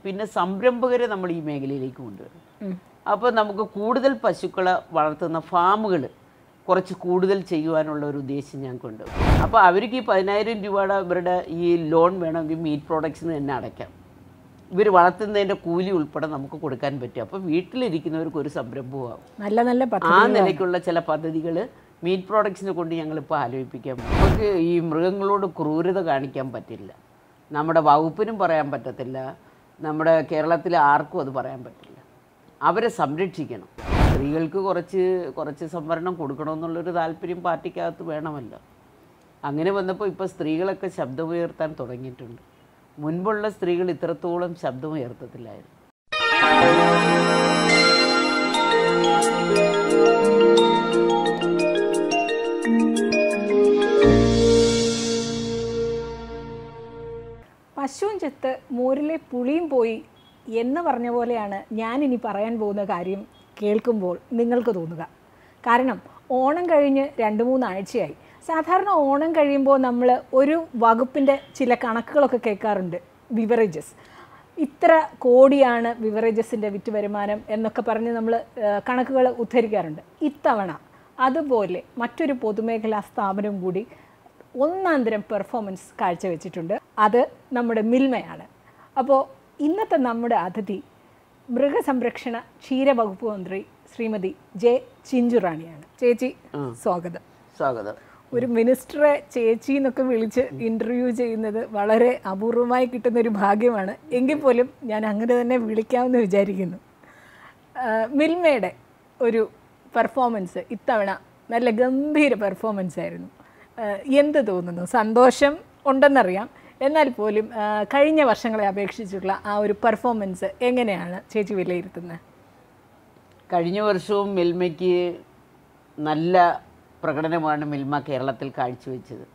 പിന്നെ സംരംഭകരെ നമ്മൾ ഈ മേഖലയിലേക്ക് കൊണ്ടുവരണം അപ്പോൾ നമുക്ക് കൂടുതൽ പശുക്കളെ വളർത്തുന്ന ഫാമുകൾ കുറച്ച് കൂടുതൽ ചെയ്യുവാനുള്ള ഒരു ഉദ്ദേശം ഞാൻ കൊണ്ടുവരും അപ്പോൾ അവർക്ക് ഈ പതിനായിരം രൂപയുടെ ഇവരുടെ ഈ ലോൺ വേണമെങ്കിൽ മീറ്റ് പ്രോഡക്ട്സിന് തന്നെ അടയ്ക്കാം ഇവർ വളർത്തുന്നതിൻ്റെ കൂലി ഉൾപ്പെടെ നമുക്ക് കൊടുക്കാൻ പറ്റും അപ്പോൾ വീട്ടിലിരിക്കുന്നവർക്ക് ഒരു സംരംഭമാകും നല്ല നല്ല ആ പദ്ധതി നിലയ്ക്കുള്ള ചില പദ്ധതികൾ മീറ്റ് പ്രോഡക്ട്സിനെ കൊണ്ട് ഞങ്ങളിപ്പോൾ ആലോചിപ്പിക്കാൻ പോകും. നമുക്ക് ഈ മൃഗങ്ങളോട് ക്രൂരത കാണിക്കാൻ പറ്റില്ല നമ്മുടെ വകുപ്പിനും പറയാൻ പറ്റത്തില്ല നമ്മുടെ കേരളത്തിലെ ആർക്കും അത് പറയാൻ പറ്റില്ല അവരെ സംരക്ഷിക്കണം സ്ത്രീകൾക്ക് കുറച്ച് കുറച്ച് സംവരണം കൊടുക്കണമെന്നുള്ളൊരു താല്പര്യം പാർട്ടിക്കകത്ത് വേണമല്ലോ അങ്ങനെ വന്നപ്പോൾ ഇപ്പോൾ സ്ത്രീകളൊക്കെ ശബ്ദമുയർത്താൻ തുടങ്ങിയിട്ടുണ്ട് മുൻപുള്ള സ്ത്രീകൾ ഇത്രത്തോളം ശബ്ദമുയർത്തത്തില്ലായിരുന്നു പശുവും ചെത്ത് മോരിലെ പുളിയും പോയി എന്ന് പറഞ്ഞ പോലെയാണ് ഞാൻ ഇനി പറയാൻ പോകുന്ന കാര്യം കേൾക്കുമ്പോൾ നിങ്ങൾക്ക് തോന്നുക കാരണം ഓണം കഴിഞ്ഞ് രണ്ട് മൂന്നാഴ്ചയായി സാധാരണ ഓണം കഴിയുമ്പോൾ നമ്മൾ ഒരു വകുപ്പിൻ്റെ ചില കണക്കുകളൊക്കെ കേൾക്കാറുണ്ട് ബിവറേജസ് ഇത്ര കോടിയാണ് ബിവറേജസിൻ്റെ വിറ്റ് വരുമാനം എന്നൊക്കെ പറഞ്ഞ് നമ്മൾ കണക്കുകൾ ഉദ്ധരിക്കാറുണ്ട് ഇത്തവണ അതുപോലെ മറ്റൊരു പൊതുമേഖലാ സ്ഥാപനം കൂടി ഒന്നാന്തരം പെർഫോമൻസ് കാഴ്ചവെച്ചിട്ടുണ്ട് അത് നമ്മുടെ മിൽമയാണ് അപ്പോൾ ഇന്നത്തെ നമ്മുടെ അതിഥി മൃഗസംരക്ഷണ ക്ഷീരവകുപ്പ് മന്ത്രി ശ്രീമതി ജെ ചിഞ്ചുറാണിയാണ് ചേച്ചി സ്വാഗതം സ്വാഗതം ഒരു മിനിസ്റ്ററെ ചേച്ചി എന്നൊക്കെ വിളിച്ച് ഇൻ്റർവ്യൂ ചെയ്യുന്നത് വളരെ അപൂർവമായി കിട്ടുന്ന ഒരു ഭാഗ്യമാണ് എങ്കിൽ പോലും ഞാൻ അങ്ങനെ തന്നെ വിളിക്കാമെന്ന് വിചാരിക്കുന്നു ആ, മിൽമയുടെ ഒരു പെർഫോമൻസ് ഇത്തവണ നല്ല ഗംഭീര പെർഫോമൻസ് ആയിരുന്നു ആ, എന്ത് തോന്നുന്നു സന്തോഷം ഉണ്ടെന്നറിയാം എന്നാൽ പോലും ആ, കഴിഞ്ഞ വർഷങ്ങളെ അപേക്ഷിച്ചുള്ള ആ ഒരു പെർഫോമൻസ് എങ്ങനെയാണ് ചേച്ചി വിലയിരുത്തുന്നത് കഴിഞ്ഞ വർഷവും മിൽമയ്ക്ക് നല്ല പ്രകടനമാണ് മിൽമ കേരളത്തിൽ കാഴ്ചവെച്ചത്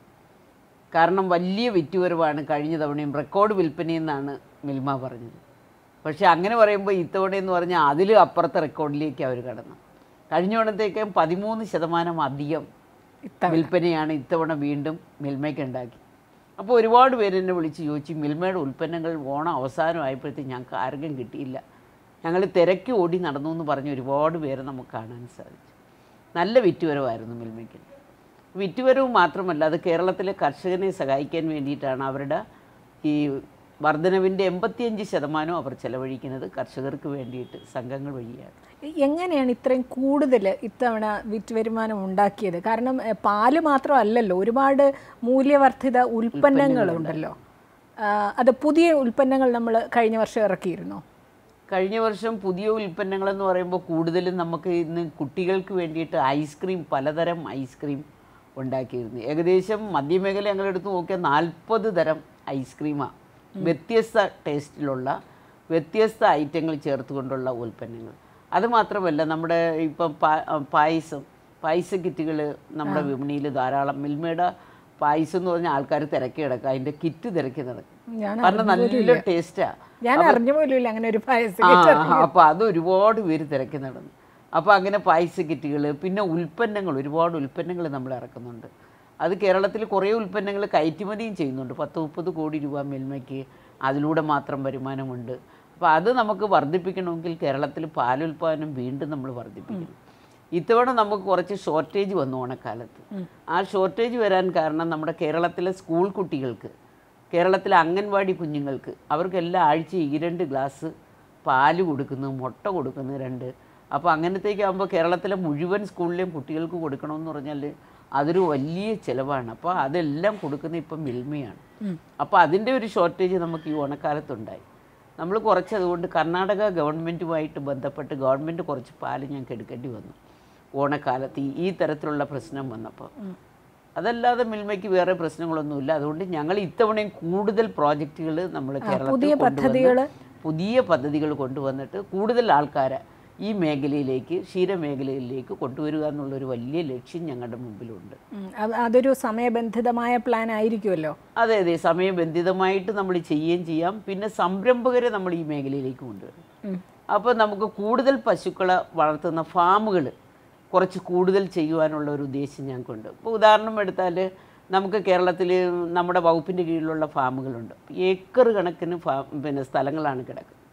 കാരണം വലിയ വിറ്റുവരവാണ് കഴിഞ്ഞ തവണയും റെക്കോർഡ് വിൽപ്പനയെന്നാണ് മിൽമ പറഞ്ഞത് പക്ഷേ അങ്ങനെ പറയുമ്പോൾ ഇത്തവണ എന്ന് പറഞ്ഞാൽ അതിലും അപ്പുറത്തെ റെക്കോർഡിലേക്ക് അവർ കടന്നു കഴിഞ്ഞ തവണത്തേക്കും പതിമൂന്ന് ശതമാനം അധികം ഇത്തവണ വിൽപ്പനയാണ് ഇത്തവണ വീണ്ടും മിൽമയ്ക്ക് ഉണ്ടാക്കി അപ്പോൾ ഒരുപാട് പേര് എന്നെ വിളിച്ച് ചോദിച്ചു മിൽമയുടെ ഉൽപ്പന്നങ്ങൾ ഓണം അവസാനമായപ്പോഴത്തേക്ക് ഞങ്ങൾക്ക് ആർക്കും കിട്ടിയില്ല ഞങ്ങൾ തിരക്കി ഓടി നടന്നു എന്ന് പറഞ്ഞ് ഒരുപാട് പേരെ നമുക്ക് കാണാൻ സാധിച്ചു നല്ല വിറ്റുവരവായിരുന്നു മിൽമയ്ക്ക് വിറ്റുവരവ് മാത്രമല്ല അത് കേരളത്തിലെ കർഷകനെ സഹായിക്കാൻ വേണ്ടിയിട്ടാണ് അവരുടെ ഈ വർധനവിൻ്റെ എൺപത്തിയഞ്ച് ശതമാനം അവർ ചെലവഴിക്കുന്നത് കർഷകർക്ക് വേണ്ടിയിട്ട് സംഘങ്ങൾ വഴിയാണ് എങ്ങനെയാണ് ഇത്രയും കൂടുതൽ ഇത്തവണ വിറ്റ് വരുമാനം ഉണ്ടാക്കിയത് കാരണം എ, പാല് മാത്രമല്ലല്ലോ ഒരുപാട് മൂല്യവർദ്ധിത ഉൽപ്പന്നങ്ങളുണ്ടല്ലോ ആ, അത് പുതിയ ഉൽപ്പന്നങ്ങൾ നമ്മൾ കഴിഞ്ഞ വർഷം ഇറക്കിയിരുന്നോ കഴിഞ്ഞ വർഷം പുതിയ ഉൽപ്പന്നങ്ങളെന്ന് പറയുമ്പോൾ കൂടുതലും നമുക്ക് ഇന്ന് കുട്ടികൾക്ക് വേണ്ടിയിട്ട് ഐസ്ക്രീം പലതരം ഐസ്ക്രീം ഉണ്ടാക്കിയിരുന്നു ഏകദേശം മധ്യമേഖല ഞങ്ങൾ എടുത്ത് നോക്കിയാൽ നാൽപ്പത് തരം ഐസ്ക്രീമാണ് വ്യത്യസ്ത ടേസ്റ്റിലുള്ള വ്യത്യസ്ത ഐറ്റങ്ങൾ ചേർത്തുകൊണ്ടുള്ള ഉൽപ്പന്നങ്ങൾ അത് മാത്രമല്ല നമ്മുടെ ഇപ്പം പാ- പായസം പായസ കിറ്റുകൾ നമ്മുടെ വിപണിയിൽ ധാരാളം മിൽമയുടെ പായസം എന്ന് പറഞ്ഞാൽ ആൾക്കാർ തിരക്കി കിടക്കുക അതിൻ്റെ കിറ്റ് തിരക്കി നടക്കും ഞാൻ കാരണം നല്ല ടേസ്റ്റാണ് ഞാൻ അറിഞ്ഞ പോലും അങ്ങനെ ഒരു പായസം ആ അപ്പോൾ അത് ഒരുപാട് പേര് തിരക്കി നടന്നു അപ്പോൾ അങ്ങനെ പായസ കിറ്റുകൾ പിന്നെ ഉൽപ്പന്നങ്ങൾ ഒരുപാട് ഉൽപ്പന്നങ്ങൾ നമ്മൾ ഇറക്കുന്നുണ്ട് അത് കേരളത്തിൽ കുറേ ഉൽപ്പന്നങ്ങൾ കയറ്റുമതിയും ചെയ്യുന്നുണ്ട് പത്ത് മുപ്പത് കോടി രൂപ മിൽമയ്ക്ക് അതിലൂടെ മാത്രം വരുമാനമുണ്ട് അപ്പോൾ അത് നമുക്ക് വർദ്ധിപ്പിക്കണമെങ്കിൽ കേരളത്തിൽ പാലുൽപാദനം വീണ്ടും നമ്മൾ വർദ്ധിപ്പിക്കണം ഇത്തവണ നമുക്ക് കുറച്ച് ഷോർട്ടേജ് വന്നു ഓണക്കാലത്ത് ആ ഷോർട്ടേജ് വരാൻ കാരണം നമ്മുടെ കേരളത്തിലെ സ്കൂൾ കുട്ടികൾക്ക് കേരളത്തിലെ അംഗൻവാടി കുഞ്ഞുങ്ങൾക്ക് അവർക്ക് എല്ലാ ആഴ്ചയും ഈ രണ്ട് ഗ്ലാസ് പാല് കൊടുക്കുന്നു മുട്ട കൊടുക്കുന്നു രണ്ട് അപ്പോൾ അങ്ങനത്തേക്കാകുമ്പോൾ കേരളത്തിലെ മുഴുവൻ സ്കൂളിലെയും കുട്ടികൾക്ക് കൊടുക്കണമെന്ന് പറഞ്ഞാൽ അതൊരു വലിയ ചിലവാണ് അപ്പോൾ അതെല്ലാം കൊടുക്കുന്ന ഇപ്പം മിൽമയാണ് അപ്പോൾ അതിൻ്റെ ഒരു ഷോർട്ടേജ് നമുക്ക് ഈ ഓണക്കാലത്തുണ്ടായി നമ്മൾ കുറച്ച് അതുകൊണ്ട് കർണാടക ഗവൺമെൻറ്റുമായിട്ട് ബന്ധപ്പെട്ട് ഗവൺമെൻറ് കുറച്ച് പാല് ഞങ്ങൾക്ക് എടുക്കേണ്ടി വന്നു ഓണക്കാലത്ത് ഈ- ഈ തരത്തിലുള്ള പ്രശ്നം വന്നപ്പോൾ അതല്ലാതെ മിൽമയ്ക്ക് വേറെ പ്രശ്നങ്ങളൊന്നുമില്ല അതുകൊണ്ട് ഞങ്ങൾ ഇത്തവണയും കൂടുതൽ പ്രോജക്റ്റുകൾ നമ്മൾ കേരളത്തിൽ പുതിയ കൊണ്ടുവന്ന് പദ്ധതികള്? പുതിയ പദ്ധതികൾ കൊണ്ടുവന്നിട്ട് കൂടുതൽ ആൾക്കാരെ ഈ മേഖലയിലേക്ക് ക്ഷീരമേഖലയിലേക്ക് കൊണ്ടുവരിക എന്നുള്ളൊരു വലിയ ലക്ഷ്യം ഞങ്ങളുടെ മുമ്പിലുണ്ട് ഉം, അത് അതൊരു സമയബന്ധിതമായ പ്ലാൻ ആയിരിക്കുമല്ലോ അതെ അതെ സമയബന്ധിതമായിട്ട് നമ്മൾ ചെയ്യുകയും ചെയ്യാം പിന്നെ സംരംഭകരെ നമ്മൾ ഈ മേഖലയിലേക്ക് കൊണ്ടുവരും ഉം. അപ്പോൾ നമുക്ക് കൂടുതൽ പശുക്കളെ വളർത്തുന്ന ഫാമുകൾ കുറച്ച് കൂടുതൽ ചെയ്യുവാനുള്ള ഒരു ഉദ്ദേശം ഞങ്ങൾക്കുണ്ട് ഇപ്പോൾ ഉദാഹരണം എടുത്താൽ നമുക്ക് കേരളത്തിൽ നമ്മുടെ വകുപ്പിൻ്റെ കീഴിലുള്ള ഫാമുകളുണ്ട് ഏക്കർ കണക്കിന് ഫാ പിന്നെ സ്ഥലങ്ങളാണ് കിടക്കുന്നത്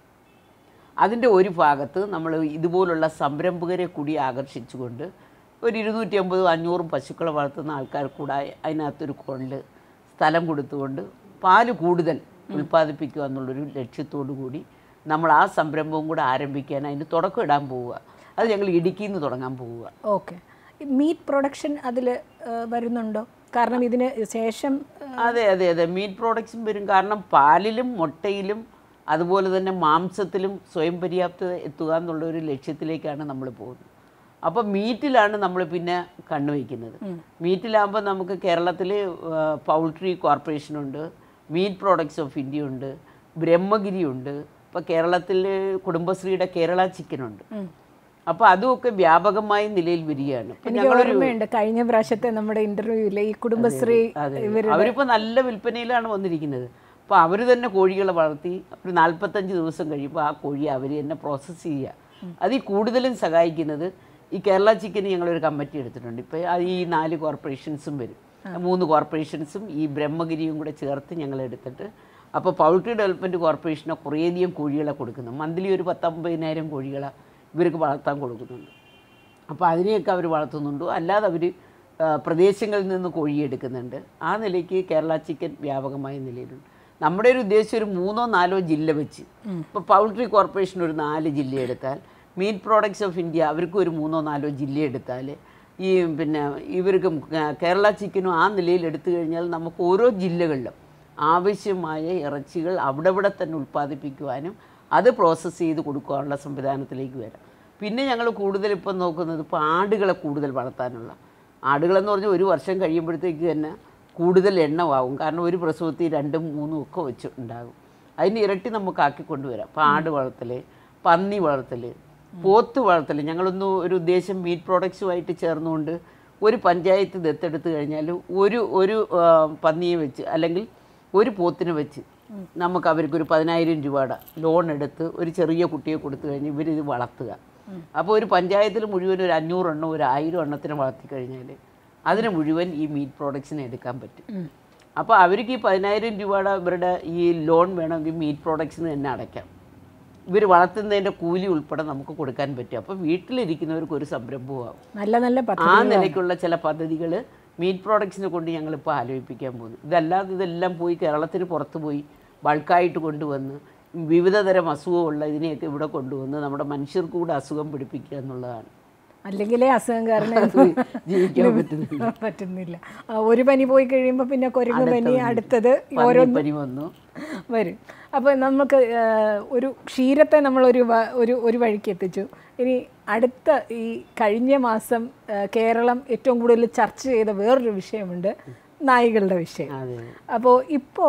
അതിൻ്റെ ഒരു ഭാഗത്ത് നമ്മൾ ഇതുപോലുള്ള സംരംഭകരെ കൂടി ആകർഷിച്ചുകൊണ്ട് ഒരു ഇരുന്നൂറ്റി അമ്പതും അഞ്ഞൂറും പശുക്കളെ വളർത്തുന്ന ആൾക്കാർ കൂടെ അതിനകത്തൊരു കൊള്ളിൽ സ്ഥലം കൊടുത്തുകൊണ്ട് പാല് കൂടുതൽ ഉൽപ്പാദിപ്പിക്കുക എന്നുള്ളൊരു ലക്ഷ്യത്തോടു കൂടി നമ്മൾ ആ സംരംഭവും കൂടെ ആരംഭിക്കാൻ അതിന് തുടക്കം ഇടാൻ പോവുക അത് ഞങ്ങൾ ഇടുക്കിയിൽ നിന്ന് തുടങ്ങാൻ പോവുക ഓക്കെ മീറ്റ് പ്രൊഡക്ഷൻ അതിൽ വരുന്നുണ്ടോ കാരണം ഇതിന് ശേഷം ആ, അതെ അതെ അതെ മീറ്റ് പ്രോഡക്ട്സും വരും കാരണം പാലിലും മുട്ടയിലും അതുപോലെ തന്നെ മാംസത്തിലും സ്വയം പര്യാപ്തത എത്തുക എന്നുള്ള ഒരു ലക്ഷ്യത്തിലേക്കാണ് നമ്മൾ പോകുന്നത് അപ്പോൾ മീറ്റിലാണ് നമ്മൾ പിന്നെ കണ്ണുവയ്ക്കുന്നത് മീറ്റിലാകുമ്പോൾ നമുക്ക് കേരളത്തിൽ പൗൾട്രി കോർപ്പറേഷനുണ്ട് മീറ്റ് പ്രോഡക്ട്സ് ഓഫ് ഇന്ത്യ ഉണ്ട് ബ്രഹ്മഗിരി ഉണ്ട് ഇപ്പോൾ കേരളത്തിൽ കുടുംബശ്രീയുടെ കേരള ചിക്കനുണ്ട് അപ്പോൾ അതുമൊക്കെ വ്യാപകമായ നിലയിൽ വരികയാണ് ഇപ്പം എനിക്ക് ഓർമ്മയുണ്ട് കഴിഞ്ഞ പ്രാവശ്യത്തെ നമ്മുടെ ഇന്റർവ്യൂവിൽ ഈ കുടുംബശ്രീ അതെ അവരിപ്പോൾ നല്ല വിൽപ്പനയിലാണ് വന്നിരിക്കുന്നത് അപ്പോൾ അവർ തന്നെ കോഴികളെ വളർത്തി ഒരു നാൽപ്പത്തഞ്ച് ദിവസം കഴിയുമ്പോൾ ആ കോഴി അവർ തന്നെ പ്രോസസ്സ് ചെയ്യുക അതിൽ കൂടുതലും സഹായിക്കുന്നത് ഈ കേരള ചിക്കന് ഞങ്ങളൊരു കമ്മിറ്റി എടുത്തിട്ടുണ്ട് ഇപ്പോൾ ഈ നാല് കോർപ്പറേഷൻസും വരും മൂന്ന് കോർപ്പറേഷൻസും ഈ ബ്രഹ്മഗിരിയും കൂടെ ചേർത്ത് ഞങ്ങൾ എടുത്തിട്ട് അപ്പോൾ പൗൾട്രി ഡെവലപ്മെൻറ്റ് കോർപ്പറേഷന് കുറേയധികം കോഴികളെ കൊടുക്കുന്നു മന്ത്ലി ഒരു പത്തമ്പതിനായിരം കോഴികളെ ഇവർക്ക് വളർത്താൻ കൊടുക്കുന്നുണ്ട് അപ്പോൾ അതിനെയൊക്കെ അവർ വളർത്തുന്നുണ്ട് അല്ലാതെ അവർ പ്രദേശങ്ങളിൽ നിന്ന് കോഴിയെടുക്കുന്നുണ്ട് ആ നിലയ്ക്ക് കേരള ചിക്കൻ വ്യാപകമായ നിലയിലുണ്ട് നമ്മുടെ ഒരു ഉദ്ദേശം ഒരു മൂന്നോ നാലോ ജില്ല വെച്ച് ഇപ്പോൾ പൗൾട്രി കോർപ്പറേഷൻ ഒരു നാല് ജില്ല എടുത്താൽ മീറ്റ് പ്രോഡക്ട്സ് ഓഫ് ഇന്ത്യ അവർക്ക് ഒരു മൂന്നോ നാലോ ജില്ല എടുത്താൽ ഈ പിന്നെ ഇവർക്കും കേ- കേരള ചിക്കനും ആ നിലയിൽ എടുത്തു കഴിഞ്ഞാൽ നമുക്ക് ഓരോ ജില്ലകളിലും ആവശ്യമായ ഇറച്ചികൾ അവിടെ ഇവിടെ തന്നെ ഉൽപ്പാദിപ്പിക്കുവാനും അത് പ്രോസസ്സ് ചെയ്ത് കൊടുക്കാനുള്ള സംവിധാനത്തിലേക്ക് വരാം പിന്നെ ഞങ്ങൾ കൂടുതൽ ഇപ്പം നോക്കുന്നത് ഇപ്പോൾ ആടുകളെ കൂടുതൽ വളർത്താനുള്ള ആടുകളെന്ന് പറഞ്ഞാൽ ഒരു വർഷം കഴിയുമ്പോഴത്തേക്ക് തന്നെ കൂടുതൽ എണ്ണമാവും കാരണം ഒരു പ്രസവത്തിൽ രണ്ടും മൂന്നും ഒക്കെ വെച്ച് ഉണ്ടാകും അതിന് ഇരട്ടി നമുക്ക് ആക്കി കൊണ്ടുവരാം അപ്പോൾ ആട് വളർത്തൽ പന്നി വളർത്തൽ പോത്ത് വളർത്തൽ ഞങ്ങളൊന്ന് ഒരു ഉദ്ദേശം മീറ്റ് പ്രോഡക്ട്സുമായിട്ട് ചേർന്നുകൊണ്ട് ഒരു പഞ്ചായത്ത് ദത്തെടുത്ത് കഴിഞ്ഞാൽ ഒരു ഒരു ആ, പന്നിയെ വെച്ച് അല്ലെങ്കിൽ ഒരു പോത്തിനെ വെച്ച് നമുക്ക് അവർക്കൊരു പതിനായിരം രൂപയുടെ ലോൺ എടുത്ത് ഒരു ചെറിയ കുട്ടിയെ കൊടുത്തു കഴിഞ്ഞ് ഇവരിത് വളർത്തുക അപ്പോൾ ഒരു പഞ്ചായത്തിൽ മുഴുവൻ ഒരു അഞ്ഞൂറെണ്ണം ഒരു ആയിരം എണ്ണത്തിന് വളർത്തി കഴിഞ്ഞാൽ അതിന് മുഴുവൻ ഈ മീറ്റ് പ്രോഡക്ട്സിനെ എടുക്കാൻ പറ്റും അപ്പോൾ അവർക്ക് ഈ പതിനായിരം രൂപയുടെ ഇവരുടെ ഈ ലോൺ വേണമെങ്കിൽ മീറ്റ് പ്രോഡക്ട്സിന് തന്നെ അടയ്ക്കാം ഇവർ വളർത്തുന്നതിൻ്റെ കൂലി ഉൾപ്പെടെ നമുക്ക് കൊടുക്കാൻ പറ്റും അപ്പോൾ വീട്ടിലിരിക്കുന്നവർക്ക് ഒരു സംരംഭമാകും നല്ല നല്ല ആ പദ്ധതി നിലയ്ക്കുള്ള ചില പദ്ധതികൾ മീറ്റ് പ്രോഡക്ട്സിനെ കൊണ്ട് ഞങ്ങളിപ്പോൾ ആലോചിപ്പിക്കാൻ പോകുന്നു ഇതല്ലാതെ ഇതെല്ലാം പോയി കേരളത്തിന് പുറത്ത് പോയി ബൾക്കായിട്ട് കൊണ്ടുവന്ന് വിവിധ തരം അസുഖമുള്ള ഇതിനെയൊക്കെ ഇവിടെ കൊണ്ടുവന്ന് നമ്മുടെ മനുഷ്യർക്ക് കൂടെ അസുഖം പിടിപ്പിക്കുക എന്നുള്ളതാണ് അല്ലെങ്കിലേ അസുഖം കാരണം ജീവിക്കാൻ പറ്റുന്നില്ല പറ്റുന്നില്ല ആ, ഒരു പനി പോയി കഴിയുമ്പോൾ പിന്നെ കുരങ്ങ് പനി അടുത്തത് ഓരോ പനി വന്നു വരും അപ്പോൾ നമുക്ക് ആ, ഒരു ക്ഷീരത്തെ നമ്മളൊരു വ- ഒരു ഒരു വഴിക്ക് എത്തിച്ചു ഇനി അടുത്ത ഈ കഴിഞ്ഞ മാസം ആ, കേരളം ഏറ്റവും കൂടുതൽ ചർച്ച ചെയ്ത വേറൊരു വിഷയമുണ്ട് നായ്കളുടെ വിഷയം അതെ അപ്പോൾ ഇപ്പോൾ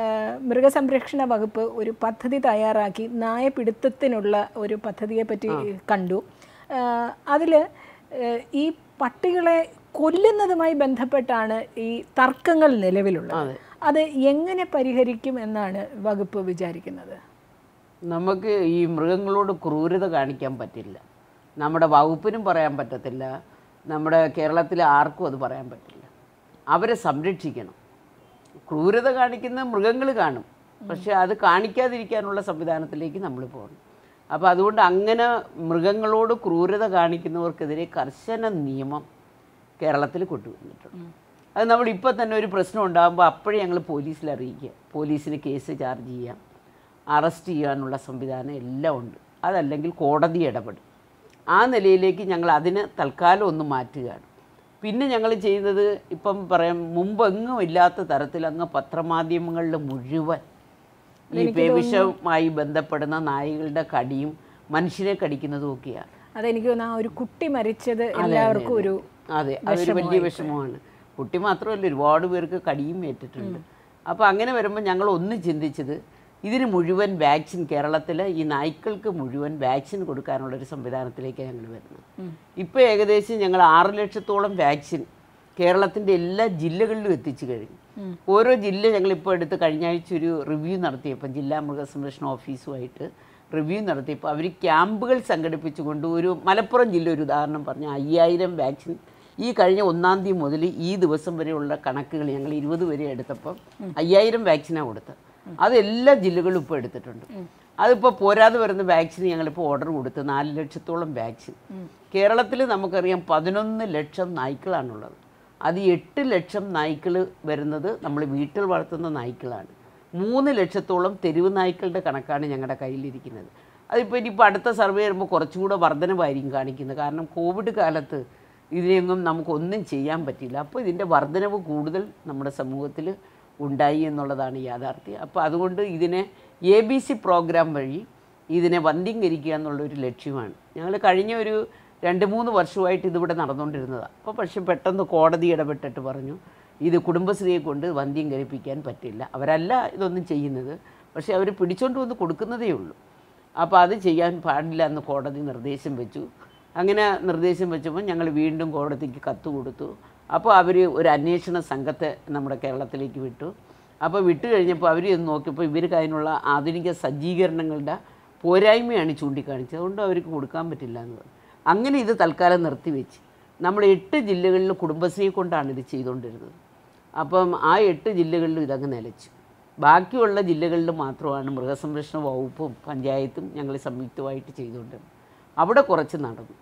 മൃഗസംരക്ഷണ വകുപ്പ് ഒരു പദ്ധതി തയ്യാറാക്കി നായപിടുത്തത്തിനുള്ള ഒരു പദ്ധതിയെ പറ്റി കണ്ടു അതിൽ ഈ പട്ടികളെ കൊല്ലുന്നതുമായി ബന്ധപ്പെട്ടാണ് ഈ തർക്കങ്ങൾ നിലവിലുള്ളത് അത് എങ്ങനെ പരിഹരിക്കും എന്നാണ് വകുപ്പ് വിചാരിക്കുന്നത് നമുക്ക് ഈ മൃഗങ്ങളോട് ക്രൂരത കാണിക്കാൻ പറ്റില്ല നമ്മുടെ വകുപ്പിനും പറയാൻ പറ്റത്തില്ല നമ്മുടെ കേരളത്തിലെ ആർക്കും അത് പറയാൻ പറ്റില്ല അവരെ സംരക്ഷിക്കണം ക്രൂരത കാണിക്കുന്ന മൃഗങ്ങൾ കാണും പക്ഷെ അത് കാണിക്കാതിരിക്കാനുള്ള സംവിധാനത്തിലേക്ക് നമ്മൾ പോകണം അപ്പോൾ അതുകൊണ്ട് അങ്ങനെ മൃഗങ്ങളോട് ക്രൂരത കാണിക്കുന്നവർക്കെതിരെ കർശന നിയമം കേരളത്തിൽ കൊണ്ടുവന്നിട്ടുണ്ട് അത് നമ്മൾ ഇപ്പോൾ തന്നെ ഒരു പ്രശ്നം ഉണ്ടാകുമ്പോൾ അപ്പോഴേ ഞങ്ങൾ പോലീസിൽ അറിയിക്കുക പോലീസിന് കേസ് ചാർജ് ചെയ്യാം അറസ്റ്റ് ചെയ്യാനുള്ള സംവിധാനം എല്ലാം ഉണ്ട് അതല്ലെങ്കിൽ കോടതി ഇടപെടും ആ നിലയിലേക്ക് ഞങ്ങൾ അതിന് തൽക്കാലം ഒന്ന് മാറ്റുകയാണ് പിന്നെ ഞങ്ങൾ ചെയ്യുന്നത് ഇപ്പം പറയാം മുമ്പെങ്ങും ഇല്ലാത്ത തരത്തിൽ അങ്ങ് പത്രമാധ്യമങ്ങളിൽ മുഴുവൻ ഈ പേവിഷവുമായി ബന്ധപ്പെടുന്ന നായികളുടെ കടിയും മനുഷ്യനെ കടിക്കുന്നതും ഒക്കെയാണ് അതെനിക്ക് തോന്നുന്നു ആ ഒരു കുട്ടി മരിച്ചത് എല്ലാവർക്കും ഒരു അതെ അതൊരു വലിയ വിഷമമാണ് കുട്ടി മാത്രമല്ല ഒരുപാട് പേർക്ക് കടിയും ഏറ്റിട്ടുണ്ട് അപ്പോൾ അങ്ങനെ വരുമ്പോൾ ഞങ്ങൾ ഒന്ന് ചിന്തിച്ചത് ഇതിന് മുഴുവൻ വാക്സിൻ കേരളത്തിൽ ഈ നായ്ക്കൾക്ക് മുഴുവൻ വാക്സിൻ കൊടുക്കാനുള്ളൊരു സംവിധാനത്തിലേക്കാണ് ഞങ്ങൾ വരുന്നത് ഇപ്പോൾ ഏകദേശം ഞങ്ങൾ ആറ് ലക്ഷത്തോളം വാക്സിൻ കേരളത്തിൻ്റെ എല്ലാ ജില്ലകളിലും എത്തിച്ചു കഴിഞ്ഞു ഓരോ ജില്ല ഞങ്ങളിപ്പോൾ എടുത്ത് കഴിഞ്ഞ ആഴ്ച ഒരു റിവ്യൂ നടത്തിയപ്പോൾ ജില്ലാ മൃഗസംരക്ഷണ ഓഫീസുമായിട്ട് റിവ്യൂ നടത്തിയപ്പോൾ അവർ ക്യാമ്പുകൾ സംഘടിപ്പിച്ചുകൊണ്ട് ഒരു മലപ്പുറം ജില്ല ഒരു ഉദാഹരണം പറഞ്ഞു അയ്യായിരം വാക്സിൻ ഈ കഴിഞ്ഞ ഒന്നാം തീയതി മുതൽ ഈ ദിവസം വരെയുള്ള കണക്കുകൾ ഞങ്ങൾ ഇരുപത് വരെ എടുത്തപ്പം അയ്യായിരം വാക്സിനാണ് കൊടുത്തത് അത് എല്ലാ ജില്ലകളും ഇപ്പോൾ എടുത്തിട്ടുണ്ട് അതിപ്പോൾ പോരാതെ വരുന്ന വാക്സിൻ ഞങ്ങളിപ്പോൾ ഓർഡർ കൊടുത്ത് നാല് ലക്ഷത്തോളം വാക്സിൻ കേരളത്തിൽ നമുക്കറിയാം പതിനൊന്ന് ലക്ഷം നായ്ക്കളാണുള്ളത് അത് എട്ട് ലക്ഷം നായ്ക്കൾ വരുന്നത് നമ്മൾ വീട്ടിൽ വളർത്തുന്ന നായ്ക്കളാണ് മൂന്ന് ലക്ഷത്തോളം തെരുവ് നായ്ക്കളുടെ കണക്കാണ് ഞങ്ങളുടെ കയ്യിലിരിക്കുന്നത് അതിപ്പോൾ ഇനിയിപ്പോൾ അടുത്ത സർവേ വരുമ്പോൾ കുറച്ചുകൂടെ വർധനവായിരിക്കും കാണിക്കുന്നത് കാരണം കോവിഡ് കാലത്ത് ഇതിനെയൊന്നും നമുക്കൊന്നും ചെയ്യാൻ പറ്റില്ല അപ്പോൾ ഇതിൻ്റെ വർധനവ് കൂടുതൽ നമ്മുടെ സമൂഹത്തിൽ ഉണ്ടായി എന്നുള്ളതാണ് യാഥാർത്ഥ്യം അപ്പോൾ അതുകൊണ്ട് ഇതിനെ എ ബി സി പ്രോഗ്രാം വഴി ഇതിനെ വന്ധ്യംകരിക്കുക എന്നുള്ളൊരു ലക്ഷ്യമാണ് ഞങ്ങൾ കഴിഞ്ഞ ഒരു രണ്ട് മൂന്ന് വർഷമായിട്ട് ഇതിവിടെ നടന്നുകൊണ്ടിരുന്നതാണ് അപ്പോൾ പക്ഷേ പെട്ടെന്ന് കോടതി ഇടപെട്ടിട്ട് പറഞ്ഞു ഇത് കുടുംബശ്രീയെ കൊണ്ട് വന്ധ്യംകരിപ്പിക്കാൻ പറ്റില്ല അവരല്ല ഇതൊന്നും ചെയ്യുന്നത് പക്ഷേ അവർ പിടിച്ചോണ്ട് വന്ന് കൊടുക്കുന്നതേ ഉള്ളൂ അപ്പോൾ അത് ചെയ്യാൻ പാടില്ല എന്ന് കോടതി നിർദ്ദേശം വെച്ചു അങ്ങനെ നിർദ്ദേശം വെച്ചപ്പോൾ ഞങ്ങൾ വീണ്ടും കോടതിക്ക് കത്ത് കൊടുത്തു അപ്പോൾ അവർ ഒരു അന്വേഷണ സംഘത്തെ നമ്മുടെ കേരളത്തിലേക്ക് വിട്ടു അപ്പോൾ വിട്ടു കഴിഞ്ഞപ്പോൾ അവർ ചെന്ന് നോക്കിയപ്പോൾ ഇവർക്ക് അതിനുള്ള ആധുനിക സജ്ജീകരണങ്ങളുടെ പോരായ്മയാണ് ചൂണ്ടിക്കാണിച്ചത് അതുകൊണ്ട് അവർക്ക് കൊടുക്കാൻ പറ്റില്ല എന്ന് പറഞ്ഞു അങ്ങനെ ഇത് തൽക്കാലം നിർത്തിവെച്ച് നമ്മൾ എട്ട് ജില്ലകളിൽ കുടുംബശ്രീയെ കൊണ്ടാണ് ഇത് ചെയ്തുകൊണ്ടിരുന്നത് അപ്പം ആ എട്ട് ജില്ലകളിലും ഇതങ്ങ് നിലച്ചു ബാക്കിയുള്ള ജില്ലകളിൽ മാത്രമാണ് മൃഗസംരക്ഷണ വകുപ്പും പഞ്ചായത്തും ഞങ്ങൾ സംയുക്തമായിട്ട് ചെയ്തുകൊണ്ടിരുന്നത് അവിടെ കുറച്ച് നടന്നു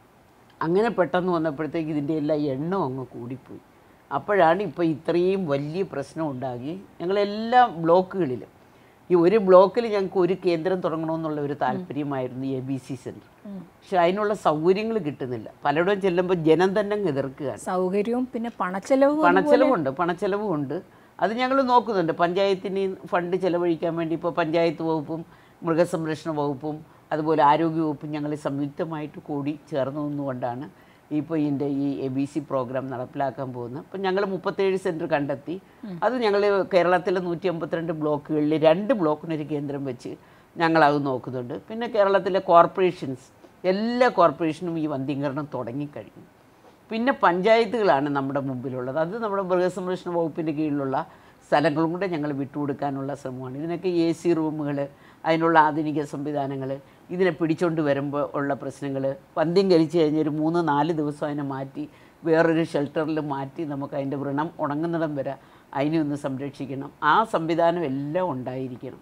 അങ്ങനെ പെട്ടെന്ന് വന്നപ്പോഴത്തേക്ക് ഇതിൻ്റെ എല്ലാം എണ്ണം അങ്ങ് കൂടിപ്പോയി അപ്പോഴാണ് ഇപ്പോൾ ഇത്രയും വലിയ പ്രശ്നം ഉണ്ടാകി ഞങ്ങളെല്ലാ ബ്ലോക്കുകളിലും ഈ ഒരു ബ്ലോക്കിൽ ഞങ്ങൾക്ക് ഒരു കേന്ദ്രം തുടങ്ങണമെന്നുള്ള ഒരു താല്പര്യമായിരുന്നു എ ബി സി സെൻറ്റർ പക്ഷെ അതിനുള്ള സൗകര്യങ്ങൾ കിട്ടുന്നില്ല പലയിടവും ചെല്ലുമ്പോൾ ജനം തന്നെ അങ്ങ് എതിർക്കുകയാണ് സൗകര്യവും പിന്നെ പണച്ചെലവും പണച്ചെലവുണ്ട് പണച്ചെലവും ഉണ്ട് അത് ഞങ്ങൾ നോക്കുന്നുണ്ട് പഞ്ചായത്തിന് ഫണ്ട് ചെലവഴിക്കാൻ വേണ്ടി ഇപ്പോൾ പഞ്ചായത്ത് വകുപ്പും മൃഗസംരക്ഷണ വകുപ്പും അതുപോലെ ആരോഗ്യ വകുപ്പും ഞങ്ങൾ സംയുക്തമായിട്ട് കൂടി ചേർന്ന് നിന്നുകൊണ്ടാണ് ഇപ്പോൾ ഇതിൻ്റെ ഈ എ ബി സി പ്രോഗ്രാം നടപ്പിലാക്കാൻ പോകുന്നത് അപ്പം ഞങ്ങൾ മുപ്പത്തേഴ് സെൻറ്റർ കണ്ടെത്തി അത് ഞങ്ങൾ കേരളത്തിലെ നൂറ്റി അമ്പത്തിരണ്ട് ബ്ലോക്കുകളിൽ രണ്ട് ബ്ലോക്കിനൊരു കേന്ദ്രം വെച്ച് ഞങ്ങളത് നോക്കുന്നുണ്ട് പിന്നെ കേരളത്തിലെ കോർപ്പറേഷൻസ് എല്ലാ കോർപ്പറേഷനും ഈ വന്ധീകരണം തുടങ്ങിക്കഴിഞ്ഞു പിന്നെ പഞ്ചായത്തുകളാണ് നമ്മുടെ മുമ്പിലുള്ളത് അത് നമ്മുടെ മൃഗസംരക്ഷണ വകുപ്പിൻ്റെ കീഴിലുള്ള സ്ഥലങ്ങളും കൂടെ ഞങ്ങൾ വിട്ടുകൊടുക്കാനുള്ള ശ്രമമാണ് ഇതിനൊക്കെ എ സി റൂമുകൾ അതിനുള്ള ആധുനിക സംവിധാനങ്ങൾ ഇതിനെ പിടിച്ചോണ്ട് വരുമ്പോൾ ഉള്ള പ്രശ്നങ്ങൾ പന്ത്യം കഴിച്ച് കഴിഞ്ഞ് ഒരു മൂന്ന് നാല് ദിവസം അതിനെ മാറ്റി വേറൊരു ഷെൽട്ടറിൽ മാറ്റി നമുക്ക് അതിൻ്റെ വ്രണം ഉണങ്ങുന്നിടം വരെ അതിനെ ഒന്ന് സംരക്ഷിക്കണം ആ സംവിധാനം എല്ലാം ഉണ്ടായിരിക്കണം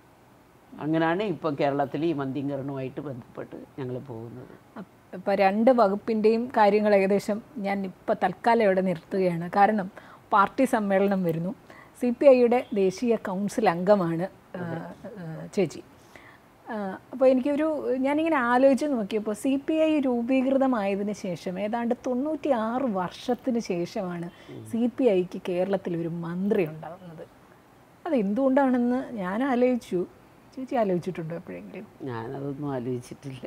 അങ്ങനെയാണ് ഇപ്പോൾ കേരളത്തിൽ ഈ മന്ദീകരണവുമായിട്ട് ബന്ധപ്പെട്ട് ഞങ്ങൾ പോകുന്നത് ഇപ്പം രണ്ട് വകുപ്പിൻ്റെയും കാര്യങ്ങൾ ഏകദേശം ഞാൻ ഇപ്പോൾ തൽക്കാലം ഇവിടെ നിർത്തുകയാണ് കാരണം പാർട്ടി സമ്മേളനം വരുന്നു സി പി ഐയുടെ ദേശീയ കൗൺസിൽ അംഗമാണ് ആ, ആ, ചേച്ചി അപ്പോൾ എനിക്കൊരു ഞാനിങ്ങനെ ആലോചിച്ച് നോക്കിയപ്പോൾ സി പി ഐ രൂപീകൃതമായതിനു ശേഷം ഏതാണ്ട് തൊണ്ണൂറ്റി ആറ് വർഷത്തിന് ശേഷമാണ് സി പി ഐക്ക് കേരളത്തിൽ ഒരു മന്ത്രി ഉണ്ടാകുന്നത് അത് എന്തുകൊണ്ടാണെന്ന് ഞാൻ ആലോചിച്ചു ചേച്ചി ആലോചിച്ചിട്ടുണ്ടോ എപ്പോഴെങ്കിലും ഞാനതൊന്നും ആലോചിച്ചിട്ടില്ല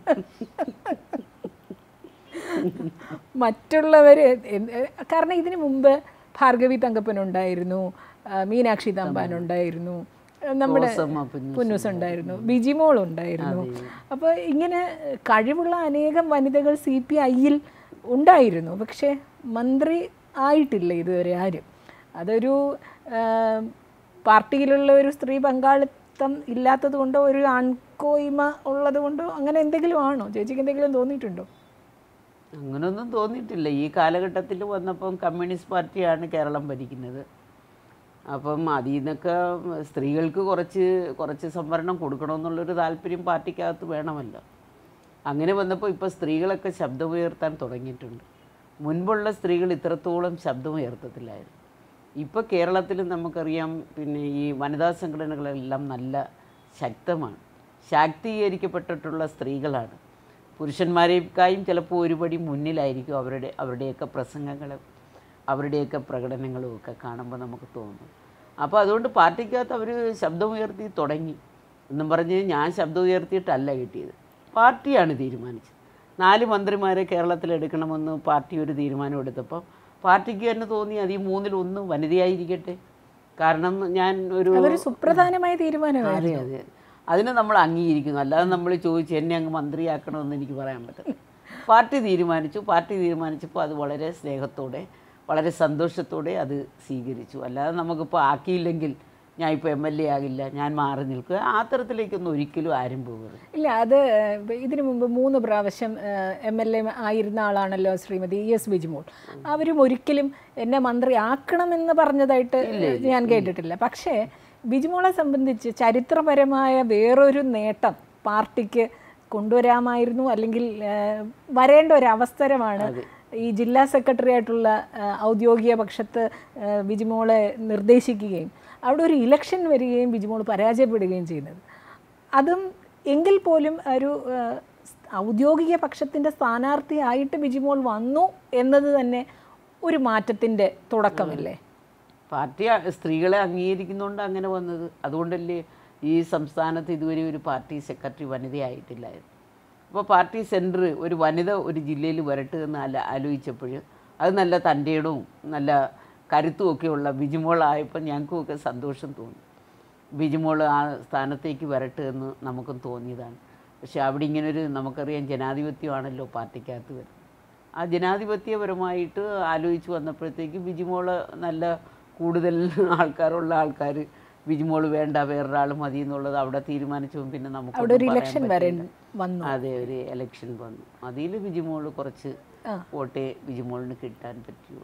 മറ്റുള്ളവർ കാരണം ഇതിനു മുമ്പ് ഭാർഗവി തങ്കപ്പൻ ഉണ്ടായിരുന്നു ആ, മീനാക്ഷി തമ്പാൻ ഉണ്ടായിരുന്നു ആ, നമ്മുടെ റോസമ്മ പുന്നൂസ് പുന്നൂസ് ഉണ്ടായിരുന്നു ബിജിമോൾ ഉണ്ടായിരുന്നു അപ്പോൾ ഇങ്ങനെ കഴിവുള്ള അനേകം വനിതകൾ സി പി ഐയിൽ ഉണ്ടായിരുന്നു പക്ഷേ മന്ത്രി ആയിട്ടില്ല ഇതുവരെ ആരും അതൊരു ആ, പാർട്ടിയിലുള്ള ഒരു സ്ത്രീ പങ്കാളിത്തം ഇല്ലാത്തത് കൊണ്ടോ ഒരു ആൺകോയ്മ ഉള്ളത് കൊണ്ടോ അങ്ങനെ എന്തെങ്കിലും ആണോ ചേച്ചിക്ക് എന്തെങ്കിലും തോന്നിയിട്ടുണ്ടോ അങ്ങനൊന്നും തോന്നിയിട്ടില്ല ഈ കാലഘട്ടത്തിൽ വന്നപ്പം കമ്മ്യൂണിസ്റ്റ് പാർട്ടിയാണ് കേരളം ഭരിക്കുന്നത് അപ്പം അതിൽ നിന്നൊക്കെ സ്ത്രീകൾക്ക് കുറച്ച് കുറച്ച് സംവരണം കൊടുക്കണമെന്നുള്ളൊരു താല്പര്യം പാർട്ടിക്കകത്ത് വേണമല്ലോ അങ്ങനെ വന്നപ്പോൾ ഇപ്പോൾ സ്ത്രീകളൊക്കെ ശബ്ദമുയർത്താൻ തുടങ്ങിയിട്ടുണ്ട് മുൻപുള്ള സ്ത്രീകൾ ഇത്രത്തോളം ശബ്ദമുയർത്തത്തില്ലായിരുന്നു ഇപ്പോൾ കേരളത്തിൽ നമുക്കറിയാം പിന്നെ ഈ വനിതാ സംഘടനകളെല്ലാം നല്ല ശക്തമാണ് ശാക്തീകരിക്കപ്പെട്ടിട്ടുള്ള സ്ത്രീകളാണ് പുരുഷന്മാരെക്കായും ചിലപ്പോൾ ഒരുപടി മുന്നിലായിരിക്കും അവരുടെ അവരുടെയൊക്കെ പ്രസംഗങ്ങളും അവരുടെയൊക്കെ പ്രകടനങ്ങളും ഒക്കെ കാണുമ്പോൾ നമുക്ക് തോന്നും അപ്പോൾ അതുകൊണ്ട് പാർട്ടിക്കകത്ത് അവർ ശബ്ദമുയർത്തി തുടങ്ങി എന്നും പറഞ്ഞ് ഞാൻ ശബ്ദം ഉയർത്തിയിട്ടല്ല കിട്ടിയത് പാർട്ടിയാണ് തീരുമാനിച്ചത് നാല് മന്ത്രിമാരെ കേരളത്തിൽ എടുക്കണമെന്ന് പാർട്ടി ഒരു തീരുമാനം എടുത്തപ്പോൾ പാർട്ടിക്ക് തന്നെ തോന്നി അത് ഈ മൂന്നിലൊന്ന് വനിതയായിരിക്കട്ടെ കാരണം ഞാൻ ഒരു അതൊരു സുപ്രധാനമായ തീരുമാനമാണ് അതെ അതെ അതിനെ നമ്മൾ അംഗീകരിക്കുന്നു അല്ലാതെ നമ്മൾ ചോദിച്ചു എന്നെ അങ്ങ് മന്ത്രിയാക്കണമെന്ന് എനിക്ക് പറയാൻ പറ്റില്ല പാർട്ടി തീരുമാനിച്ചു പാർട്ടി തീരുമാനിച്ചപ്പോൾ അത് വളരെ സ്നേഹത്തോടെ വളരെ സന്തോഷത്തോടെ അത് സ്വീകരിച്ചു അല്ലാതെ നമുക്കിപ്പോൾ ആക്കിയില്ലെങ്കിൽ ഞാൻ ഇപ്പോൾ എം എൽ എ ആകില്ല ഞാൻ മാറി നിൽക്കുക ആ തരത്തിലേക്കൊന്നും ഒരിക്കലും ആരും പോകരുത് ഇല്ല അത് ഏഹ്, ഇതിനു മുമ്പ് മൂന്ന് പ്രാവശ്യം എം എൽ എ ആയിരുന്ന ആളാണല്ലോ ശ്രീമതി ഇ എസ് ബിജിമോൾ അവരും ഒരിക്കലും എന്നെ മന്ത്രി ആക്കണമെന്ന് പറഞ്ഞതായിട്ട് ഞാൻ കേട്ടിട്ടില്ല പക്ഷേ ബിജുമോളെ സംബന്ധിച്ച് ചരിത്രപരമായ വേറൊരു നേട്ടം പാർട്ടിക്ക് കൊണ്ടുവരാമായിരുന്നു അല്ലെങ്കിൽ ആ, വരേണ്ട ഒരു അവസരമാണ് ഈ ജില്ലാ സെക്രട്ടറി ആയിട്ടുള്ള ആ, ഔദ്യോഗിക പക്ഷത്ത് ആ, ബിജുമോളെ നിർദ്ദേശിക്കുകയും അവിടെ ഒരു ഇലക്ഷൻ വരികയും ബിജുമോൾ പരാജയപ്പെടുകയും ചെയ്യുന്നത് അതും എങ്കിൽ പോലും ഒരു ആ, ഔദ്യോഗിക പക്ഷത്തിൻ്റെ സ്ഥാനാർത്ഥിയായിട്ട് ബിജിമോൾ വന്നു എന്നത് തന്നെ ഒരു മാറ്റത്തിൻ്റെ തുടക്കമല്ലേ പാർട്ടി അ- സ്ത്രീകളെ അംഗീകരിക്കുന്നതുകൊണ്ട് അങ്ങനെ വന്നത് അതുകൊണ്ടല്ലേ ഈ സംസ്ഥാനത്ത് ഇതുവരെ ഒരു പാർട്ടി സെക്രട്ടറി വനിതയായിട്ടില്ലായിരുന്നു അപ്പോൾ പാർട്ടി സെൻറ്റർ ഒരു വനിത ഒരു ജില്ലയിൽ വരട്ടെ എന്ന് അല്ല ആലോചിച്ചപ്പോൾ അത് നല്ല തൻ്റെയിടവും നല്ല കരുത്തും ഒക്കെയുള്ള ബിജുമോളായപ്പോൾ ഞങ്ങൾക്കുമൊക്കെ സന്തോഷം തോന്നി ബിജുമോൾ ആ സ്ഥാനത്തേക്ക് വരട്ടെ എന്ന് നമുക്കും തോന്നിയതാണ് പക്ഷേ അവിടെ ഇങ്ങനൊരു നമുക്കറിയാം ജനാധിപത്യമാണല്ലോ പാർട്ടിക്കകത്ത് വരുന്നത് ആ ജനാധിപത്യപരമായിട്ട് ആലോചിച്ച് വന്നപ്പോഴത്തേക്ക് ബിജുമോള് നല്ല കൂടുതൽ ആൾക്കാരുള്ള ആൾക്കാർ ബിജുമോള് വേണ്ട വേറൊരാൾ മതി എന്നുള്ളത് അവിടെ തീരുമാനിച്ചു പിന്നെ നമുക്ക് അവിടെ ഒരു ഇലക്ഷൻ വരെ വന്നു അതെ ഒരു ഇലക്ഷൻ വന്നു അതിൽ ബിജുമോള് കുറച്ച് വോട്ടേ ബിജുമോളിന് കിട്ടാൻ പറ്റിയുള്ളൂ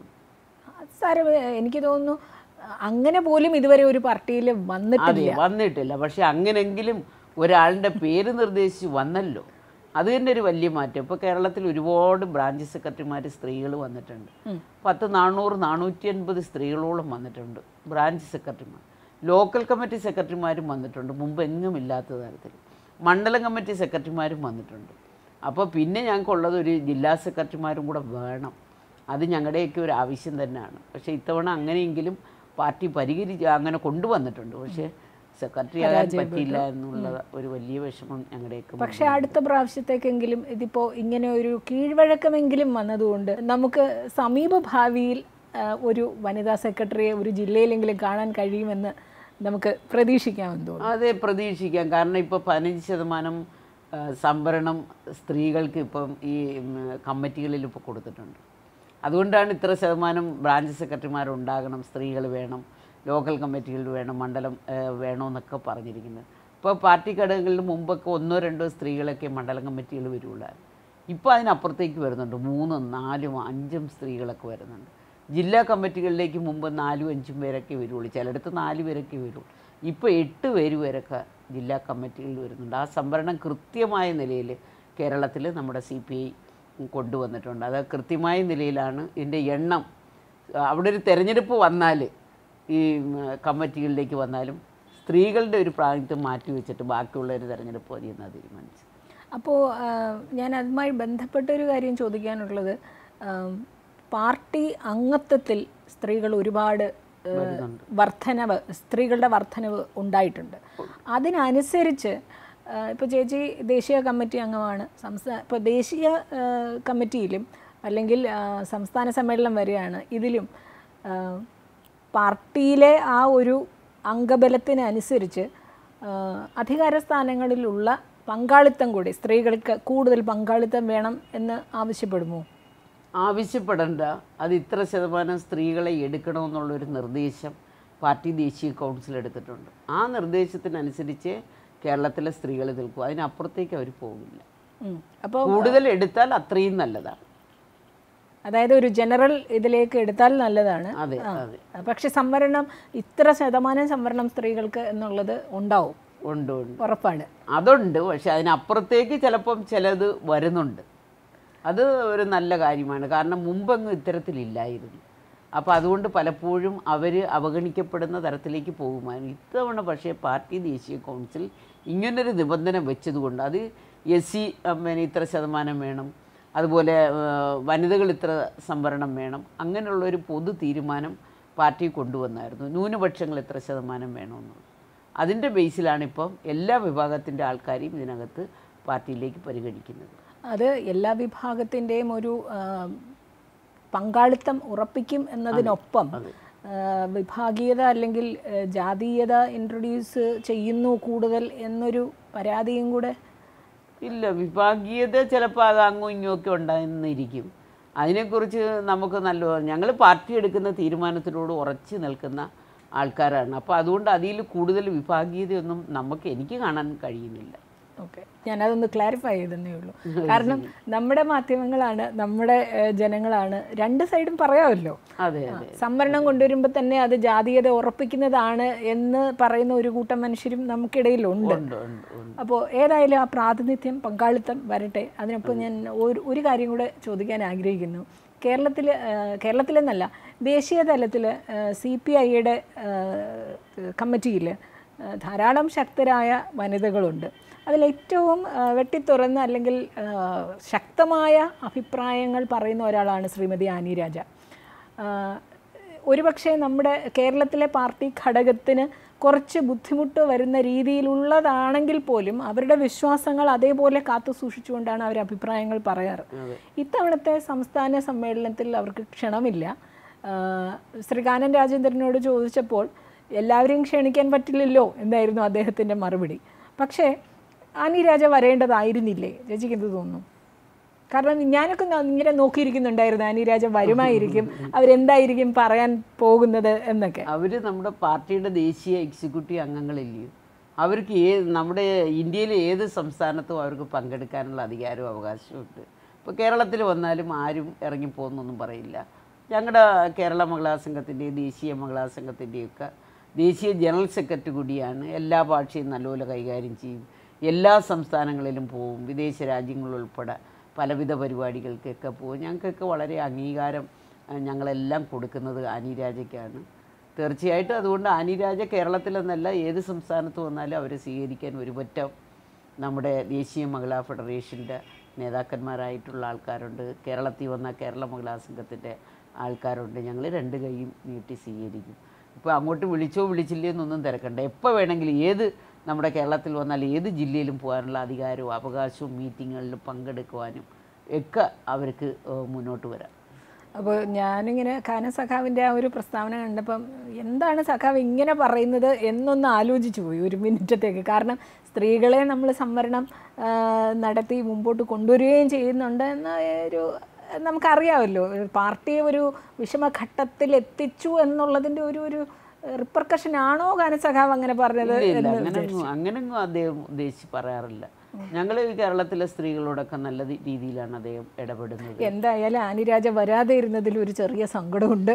സാരം എനിക്ക് തോന്നുന്നു അങ്ങനെ പോലും ഇതുവരെ ഒരു പാർട്ടിയിൽ വന്നിട്ടില്ല അതെ വന്നിട്ടില്ല പക്ഷെ അങ്ങനെങ്കിലും ഒരാളുടെ പേര് നിർദ്ദേശിച്ച് വന്നല്ലോ അത് തന്നെ ഒരു വലിയ മാറ്റം ഇപ്പോൾ കേരളത്തിൽ ഒരുപാട് ബ്രാഞ്ച് സെക്രട്ടറിമാർ സ്ത്രീകൾ വന്നിട്ടുണ്ട് പത്ത് നാനൂറ് നാനൂറ്റി അൻപത് സ്ത്രീകളോളം വന്നിട്ടുണ്ട് ബ്രാഞ്ച് സെക്രട്ടറിമാർ ലോക്കൽ കമ്മിറ്റി സെക്രട്ടറിമാരും വന്നിട്ടുണ്ട് മുമ്പ് എങ്ങും ഇല്ലാത്ത തരത്തിൽ മണ്ഡലം കമ്മിറ്റി സെക്രട്ടറിമാരും വന്നിട്ടുണ്ട് അപ്പോൾ പിന്നെ ഞങ്ങൾക്കുള്ളത് ഒരു ജില്ലാ സെക്രട്ടറിമാരും കൂടെ വേണം അത് ഞങ്ങളുടെയൊക്കെ ഒരു ആവശ്യം തന്നെയാണ് പക്ഷേ ഇത്തവണ അങ്ങനെയെങ്കിലും പാർട്ടി പരിഹരിച്ച് അങ്ങനെ കൊണ്ടുവന്നിട്ടുണ്ട് പക്ഷേ സെക്രട്ടറി ആകാൻ പറ്റിയില്ല എന്നുള്ള ഒരു വലിയ വിഷമം ഞങ്ങളുടെയൊക്കെ പക്ഷെ അടുത്ത പ്രാവശ്യത്തേക്കെങ്കിലും ഇതിപ്പോൾ ഇങ്ങനെ ഒരു കീഴ്വഴക്കമെങ്കിലും വന്നതുകൊണ്ട് നമുക്ക് സമീപ ഭാവിയിൽ ആ, ഒരു വനിതാ സെക്രട്ടറിയെ ഒരു ജില്ലയിലെങ്കിലും കാണാൻ കഴിയുമെന്ന് നമുക്ക് പ്രതീക്ഷിക്കാമെന്ന് തോന്നുന്നു അതെ പ്രതീക്ഷിക്കാം കാരണം ഇപ്പോൾ പതിനഞ്ച് ശതമാനം ആ, സംവരണം സ്ത്രീകൾക്ക് ഇപ്പം ഈ ഉം, കമ്മിറ്റികളിൽ ഇപ്പോൾ കൊടുത്തിട്ടുണ്ട് അതുകൊണ്ടാണ് ഇത്ര ശതമാനം ബ്രാഞ്ച് സെക്രട്ടറിമാർ ഉണ്ടാകണം സ്ത്രീകൾ വേണം ലോക്കൽ കമ്മിറ്റികളിൽ വേണം മണ്ഡലം ആ, വേണമെന്നൊക്കെ പറഞ്ഞിരിക്കുന്നത് ഇപ്പോൾ പാർട്ടി ഘടകങ്ങളിൽ മുമ്പൊക്കെ ഒന്നോ രണ്ടോ സ്ത്രീകളൊക്കെ മണ്ഡലം കമ്മിറ്റികൾ വരുള്ളായിരുന്നു ഇപ്പോൾ അതിനപ്പുറത്തേക്ക് വരുന്നുണ്ട് മൂന്നും നാലും അഞ്ചും സ്ത്രീകളൊക്കെ വരുന്നുണ്ട് ജില്ലാ കമ്മിറ്റികളിലേക്ക് മുമ്പ് നാലും അഞ്ചും പേരൊക്കെ വരുള്ളൂ ചിലയിടത്ത് നാല് പേരൊക്കെ വരുള്ളൂ ഇപ്പോൾ എട്ട് പേര് വരെയൊക്കെ ജില്ലാ കമ്മിറ്റികളിൽ വരുന്നുണ്ട് ആ സംവരണം കൃത്യമായ നിലയിൽ കേരളത്തിൽ നമ്മുടെ സി പി ഐ കൊണ്ടുവന്നിട്ടുണ്ട് അത് കൃത്യമായ നിലയിലാണ് ഇതിൻ്റെ എണ്ണം അവിടെ ഒരു തെരഞ്ഞെടുപ്പ് വന്നാൽ ഈ ഉം, കമ്മിറ്റികളിലേക്ക് വന്നാലും സ്ത്രീകളുടെ ഒരു പ്രാതിനിധ്യം മാറ്റി വെച്ചിട്ട് ബാക്കിയുള്ള ഒരു തെരഞ്ഞെടുപ്പ് മതിയെന്നാണ് തീരുമാനിച്ചത് അപ്പോൾ ഞാൻ അതുമായി ബന്ധപ്പെട്ട ഒരു കാര്യം ചോദിക്കാനുള്ളത് ആ, പാർട്ടി അംഗത്വത്തിൽ സ്ത്രീകൾ ഒരുപാട് ആ, വർധനവ് സ്ത്രീകളുടെ വർധനവ് ഉണ്ടായിട്ടുണ്ട് അതിനനുസരിച്ച് ഇപ്പോൾ ചേച്ചി ദേശീയ കമ്മിറ്റി അംഗമാണ് സംസ്ഥാന ഇപ്പോൾ ദേശീയ ആ, കമ്മിറ്റിയിലും അല്ലെങ്കിൽ ആ, സംസ്ഥാന സമ്മേളനം വരെയാണ് ഇതിലും ആ, പാർട്ടിയിലെ ആ ഒരു അംഗബലത്തിനനുസരിച്ച് ആ, അധികാര സ്ഥാനങ്ങളിലുള്ള പങ്കാളിത്തം കൂടി സ്ത്രീകൾക്ക് കൂടുതൽ പങ്കാളിത്തം വേണം എന്ന് ആവശ്യപ്പെടുമോ ആവശ്യപ്പെടേണ്ട അത് ഇത്ര ശതമാനം സ്ത്രീകളെ എടുക്കണമെന്നുള്ളൊരു നിർദ്ദേശം പാർട്ടി ദേശീയ കൗൺസിൽ എടുത്തിട്ടുണ്ട് ആ നിർദ്ദേശത്തിനനുസരിച്ച് കേരളത്തിലെ സ്ത്രീകൾ നിൽക്കും അതിനപ്പുറത്തേക്ക് അവർ പോകില്ല അപ്പോൾ കൂടുതൽ എടുത്താൽ അത്രയും നല്ലതാണ് അതായത് ഒരു ജനറൽ ഇതിലേക്ക് എടുത്താൽ നല്ലതാണ് അതെ അതെ പക്ഷെ സംവരണം ഇത്ര ശതമാനം സംവരണം സ്ത്രീകൾക്ക് എന്നുള്ളത് ഉണ്ടാവും ഉണ്ട് ഉണ്ട് ഉറപ്പാണ് അതുണ്ട് പക്ഷെ അതിനപ്പുറത്തേക്ക് ചിലപ്പം ചിലത് വരുന്നുണ്ട് അത് ഒരു നല്ല കാര്യമാണ് കാരണം മുമ്പങ്ങ് ഇത്തരത്തിലില്ലായിരുന്നു അപ്പോൾ അതുകൊണ്ട് പലപ്പോഴും അവർ അവഗണിക്കപ്പെടുന്ന തരത്തിലേക്ക് പോകുമായിരുന്നു ഇത്തവണ പക്ഷേ പാർട്ടി ദേശീയ കൗൺസിൽ ഇങ്ങനൊരു നിബന്ധന വെച്ചതുകൊണ്ട് അത് എസ് സി പിന്നെ ഇത്ര ശതമാനം വേണം അതുപോലെ ആ, വനിതകൾ ഇത്ര സംവരണം വേണം അങ്ങനെയുള്ളൊരു പൊതു തീരുമാനം പാർട്ടി കൊണ്ടുവന്നായിരുന്നു ന്യൂനപക്ഷങ്ങൾ എത്ര ശതമാനം വേണമെന്നുള്ളത് അതിൻ്റെ ബേസിലാണ് ഇപ്പം എല്ലാ വിഭാഗത്തിൻ്റെ ആൾക്കാരെയും ഇതിനകത്ത് പാർട്ടിയിലേക്ക് പരിഗണിക്കുന്നത് അത് എല്ലാ വിഭാഗത്തിൻ്റെയും ഒരു ആ, പങ്കാളിത്തം ഉറപ്പിക്കും എന്നതിനൊപ്പം ആ, വിഭാഗീയത അല്ലെങ്കിൽ ആ, ജാതീയത ഇൻട്രൊഡ്യൂസ് ചെയ്യുന്നു കൂടുതൽ എന്നൊരു പരാതിയും കൂടെ ഇല്ല വിഭാഗീയത ചിലപ്പോൾ അത് അങ്ങും ഇങ്ങും ഒക്കെ ഉണ്ടായിരുന്നിരിക്കും അതിനെക്കുറിച്ച് നമുക്ക് നല്ല ഞങ്ങൾ പാർട്ടി എടുക്കുന്ന തീരുമാനത്തിനോട് ഉറച്ചു നിൽക്കുന്ന ആൾക്കാരാണ് അപ്പോൾ അതുകൊണ്ട് അതിൽ കൂടുതൽ വിഭാഗീയതയൊന്നും നമുക്ക് എനിക്ക് കാണാൻ കഴിയുന്നില്ല ഓക്കെ ഞാനതൊന്ന് ക്ലാരിഫൈ ചെയ്തെന്നേ ഉള്ളൂ കാരണം നമ്മുടെ മാധ്യമങ്ങളാണ് നമ്മുടെ ഏഹ്, ജനങ്ങളാണ് രണ്ട് സൈഡും പറയാമല്ലോ അതെ അതെ സംവരണം കൊണ്ടുവരുമ്പോൾ തന്നെ അത് ജാതീയത ഉറപ്പിക്കുന്നതാണ് എന്ന് പറയുന്ന ഒരു കൂട്ടം മനുഷ്യരും നമുക്കിടയിലുണ്ട് ഉണ്ട് ഉണ്ട് ഉണ്ട് അപ്പോൾ ഏതായാലും ആ പ്രാതിനിധ്യം പങ്കാളിത്തം വരട്ടെ അതിനൊപ്പം ഞാൻ ഒരു ഒരു കാര്യം കൂടെ ചോദിക്കാൻ ആഗ്രഹിക്കുന്നു കേരളത്തിൽ കേരളത്തിലെന്നല്ല ദേശീയ തലത്തിൽ സി പി ഐയുടെ കമ്മിറ്റിയിൽ ധാരാളം ശക്തരായ വനിതകളുണ്ട് അതിലേറ്റവും ആ, വെട്ടിത്തുറന്ന് അല്ലെങ്കിൽ ആ, ശക്തമായ അഭിപ്രായങ്ങൾ പറയുന്ന ഒരാളാണ് ശ്രീമതി ആനി രാജ ആ, ഒരുപക്ഷെ നമ്മുടെ കേരളത്തിലെ പാർട്ടി ഘടകത്തിന് കുറച്ച് ബുദ്ധിമുട്ട് വരുന്ന രീതിയിലുള്ളതാണെങ്കിൽ പോലും അവരുടെ വിശ്വാസങ്ങൾ അതേപോലെ കാത്തു സൂക്ഷിച്ചുകൊണ്ടാണ് അവർ അഭിപ്രായങ്ങൾ പറയാറ് ഇത്തവണത്തെ സംസ്ഥാന സമ്മേളനത്തിൽ അവർക്ക് ക്ഷണമില്ല ആ, ശ്രീ കാനൻ രാജേന്ദ്രനോട് ചോദിച്ചപ്പോൾ എല്ലാവരെയും ക്ഷണിക്കാൻ പറ്റില്ലല്ലോ എന്നായിരുന്നു അദ്ദേഹത്തിൻ്റെ മറുപടി പക്ഷേ ആനി രാജ വരേണ്ടതായിരുന്നില്ലേ ചേച്ചിക്ക് എന്ത് തോന്നുന്നു കാരണം ഞാനൊക്കെ ന- ഇങ്ങനെ നോക്കിയിരിക്കുന്നുണ്ടായിരുന്നു ആനി രാജ വരുമായിരിക്കും അവരെന്തായിരിക്കും പറയാൻ പോകുന്നത് എന്നൊക്കെ അവർ നമ്മുടെ പാർട്ടിയുടെ ദേശീയ എക്സിക്യൂട്ടീവ് അംഗങ്ങളില്ലയോ അവർക്ക് ഏത് നമ്മുടെ ഇന്ത്യയിലെ ഏത് സംസ്ഥാനത്തും അവർക്ക് പങ്കെടുക്കാനുള്ള അധികാരവും അവകാശവും ഉണ്ട് ഇപ്പോൾ കേരളത്തിൽ വന്നാലും ആരും ഇറങ്ങിപ്പോകുന്നൊന്നും പറയില്ല ഞങ്ങളുടെ കേരള മഹിളാ സംഘത്തിൻ്റെയും ദേശീയ മഹിളാ സംഘത്തിൻ്റെയൊക്കെ ദേശീയ ജനറൽ സെക്രട്ടറി കൂടിയാണ് എല്ലാ ഭാഷയും നല്ലപോലെ കൈകാര്യം ചെയ്യും എല്ലാ സംസ്ഥാനങ്ങളിലും പോവും വിദേശ രാജ്യങ്ങളുൾപ്പെടെ പലവിധ പരിപാടികൾക്കൊക്കെ പോകും ഞങ്ങൾക്കൊക്കെ വളരെ അംഗീകാരം ആ, ഞങ്ങളെല്ലാം കൊടുക്കുന്നത് അനിരാജയ്ക്കാണ് തീർച്ചയായിട്ടും അതുകൊണ്ട് അനിരാജ കേരളത്തിലെന്നല്ല ഏത് സംസ്ഥാനത്ത് വന്നാലും അവരെ സ്വീകരിക്കാൻ ഒരുപറ്റം നമ്മുടെ ദേശീയ മഹിളാ ഫെഡറേഷൻ്റെ നേതാക്കന്മാരായിട്ടുള്ള ആൾക്കാരുണ്ട് കേരളത്തിൽ വന്ന കേരള മഹിളാ സംഘത്തിൻ്റെ ആൾക്കാരുണ്ട് ഞങ്ങൾ രണ്ട് കൈയും നീട്ടി സ്വീകരിക്കും ഇപ്പോൾ അങ്ങോട്ട് വിളിച്ചോ വിളിച്ചില്ലേ എന്നൊന്നും തിരക്കണ്ട എപ്പോൾ വേണമെങ്കിലും ഏത് നമ്മുടെ കേരളത്തിൽ വന്നാൽ ഏത് ജില്ലയിലും പോകാനുള്ള അധികാരവും അവകാശവും മീറ്റിങ്ങുകളിൽ പങ്കെടുക്കുവാനും ഒക്കെ അവർക്ക് ഏഹ്, മുന്നോട്ട് വരാം അപ്പോൾ ഞാനിങ്ങനെ കാന സഖാവിൻ്റെ ആ ഒരു പ്രസ്താവന കണ്ടപ്പം എന്താണ് സഖാവ് ഇങ്ങനെ പറയുന്നത് എന്നൊന്ന് ആലോചിച്ചു പോയി ഒരു മിനിറ്റത്തേക്ക് കാരണം സ്ത്രീകളെ നമ്മൾ സംവരണം ആ, നടത്തി മുമ്പോട്ട് കൊണ്ടുവരികയും ചെയ്യുന്നുണ്ട് എന്ന ഒരു നമുക്കറിയാമല്ലോ ഒരു പാർട്ടിയെ ഒരു വിഷമഘട്ടത്തിൽ എത്തിച്ചു എന്നുള്ളതിൻ്റെ ഒരു ഒരു റിപ്പർക്കഷൻ ആണോ കാന സഖാവ് അങ്ങനെ പറഞ്ഞത് ഇല്ല ഇല്ല എന്ന് അങ്ങനെയൊന്നും അങ്ങനെയൊന്നും അദ്ദേഹം ഉദ്ദേശിച്ച് പറയാറില്ല ഞങ്ങൾ കേരളത്തിലെ സ്ത്രീകളോടൊക്കെ നല്ല ദി- രീതിയിലാണ് അദ്ദേഹം ഇടപെടുന്നത് എന്തായാലും ആനിരാജ വരാതെ ഇരുന്നതിൽ ഒരു ചെറിയ സങ്കടമുണ്ട്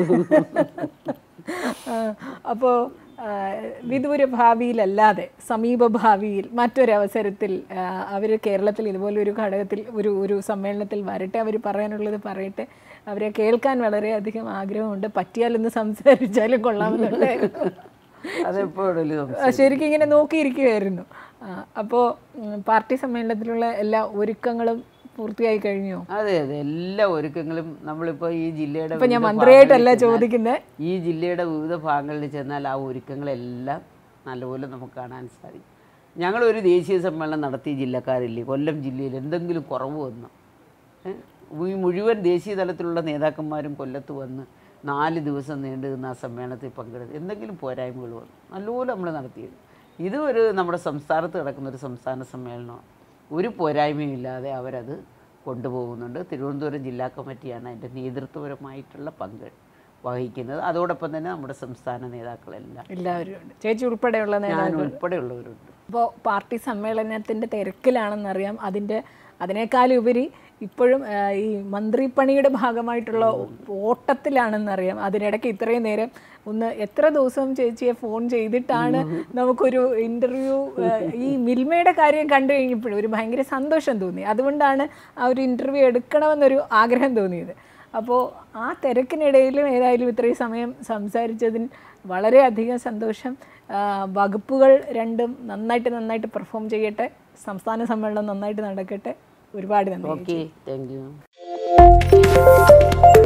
അപ്പോൾ വിദൂര ഭാവിയിലല്ലാതെ സമീപ ഭാവിയിൽ മറ്റൊരവസരത്തിൽ അവർ കേരളത്തിൽ ഇതുപോലെ ഒരു ഘടകത്തിൽ ഒരു ഒരു സമ്മേളനത്തിൽ വരട്ടെ അവർ പറയാനുള്ളത് പറയട്ടെ അവരെ കേൾക്കാൻ വളരെയധികം ആഗ്രഹമുണ്ട് പറ്റിയാലൊന്ന് സംസാരിച്ചാലും കൊള്ളാമെന്നുണ്ടായിരുന്നു അതെപ്പോഴും ആ, ശരിക്കും ഇങ്ങനെ നോക്കിയിരിക്കുമായിരുന്നു അപ്പോൾ പാർട്ടി സമ്മേളനത്തിലുള്ള എല്ലാ ഒരുക്കങ്ങളും പൂർത്തിയായി കഴിഞ്ഞോ അതെ അതെ എല്ലാ ഒരുക്കങ്ങളും നമ്മളിപ്പോൾ ഈ ജില്ലയുടെ ഇപ്പൊ ഞാൻ വിവിധ മന്ത്രിയായിട്ടല്ല ഭാഗങ്ങളിൽ ചെന്നാൽ- ചോദിക്കുന്നത് ഈ ജില്ലയുടെ വിവിധ ഭാഗങ്ങളിൽ ചെന്നാൽ ആ ഒരുക്കങ്ങളെല്ലാം നല്ലപോലെ നമുക്ക് കാണാൻ സാധിക്കും ഞങ്ങളൊരു ദേശീയ സമ്മേളനം നടത്തിയ ജില്ലക്കാരില്ലേ കൊല്ലം ജില്ലയിൽ എന്തെങ്കിലും കുറവ് വന്നു ഏ? ഈ മുഴുവൻ ദേശീയ തലത്തിലുള്ള നേതാക്കന്മാരും കൊല്ലത്ത് വന്ന് നാല് ദിവസം നീണ്ടു നിന്ന ആ സമ്മേളനത്തിൽ പങ്കെടുത്ത് എന്തെങ്കിലും പോരായ്മകൾ വന്നു നല്ലപോലെ നമ്മൾ നടത്തിയത് ഇത് ഒരു നമ്മുടെ സംസ്ഥാനത്ത് നടക്കുന്ന ഒരു സംസ്ഥാന സമ്മേളനമാണ് ഒരു പോരായ്മയും ഇല്ലാതെ അവരത് കൊണ്ടുപോകുന്നുണ്ട് തിരുവനന്തപുരം ജില്ലാ കമ്മിറ്റിയാണ് അതിൻ്റെ നേതൃത്വപരമായിട്ടുള്ള പങ്ക് വഹിക്കുന്നത് അതോടൊപ്പം തന്നെ നമ്മുടെ സംസ്ഥാന നേതാക്കളെല്ലാം എല്ലാവരും ഉണ്ട് ചേച്ചി ഉൾപ്പെടെയുള്ള ഞാൻ നേതാക്കൾ ഉൾപ്പെടെയുള്ളവരുണ്ട് അപ്പോൾ പാർട്ടി സമ്മേളനത്തിൻ്റെ തിരക്കിലാണെന്നറിയാം അതിൻ്റെ അതിനേക്കാളുപരി ഇപ്പോഴും ആ, ഈ മന്ത്രിപ്പണിയുടെ ഭാഗമായിട്ടുള്ള ഓട്ടത്തിലാണെന്നറിയാം അതിനിടയ്ക്ക് ഇത്രയും നേരം ഒന്ന് എത്ര ദിവസം ചേച്ചിയെ ഫോൺ ചെയ്തിട്ടാണ് നമുക്കൊരു ഇൻ്റർവ്യൂ ഈ മിൽമയുടെ കാര്യം കണ്ടു കഴിഞ്ഞപ്പോഴും ഒരു ഭയങ്കര സന്തോഷം തോന്നി അതുകൊണ്ടാണ് ആ ഒരു ഇൻ്റർവ്യൂ എടുക്കണമെന്നൊരു ആഗ്രഹം തോന്നിയത് അപ്പോൾ ആ തിരക്കിനിടയിലും ഏതായാലും ഇത്രയും സമയം സംസാരിച്ചതിന് വളരെയധികം സന്തോഷം ആ, വകുപ്പുകൾ രണ്ടും നന്നായിട്ട് നന്നായിട്ട് പെർഫോം ചെയ്യട്ടെ സംസ്ഥാന സമ്മേളനം നന്നായിട്ട് നടക്കട്ടെ ഒരുപാട് നന്ദി ഓക്കെ താങ്ക് യു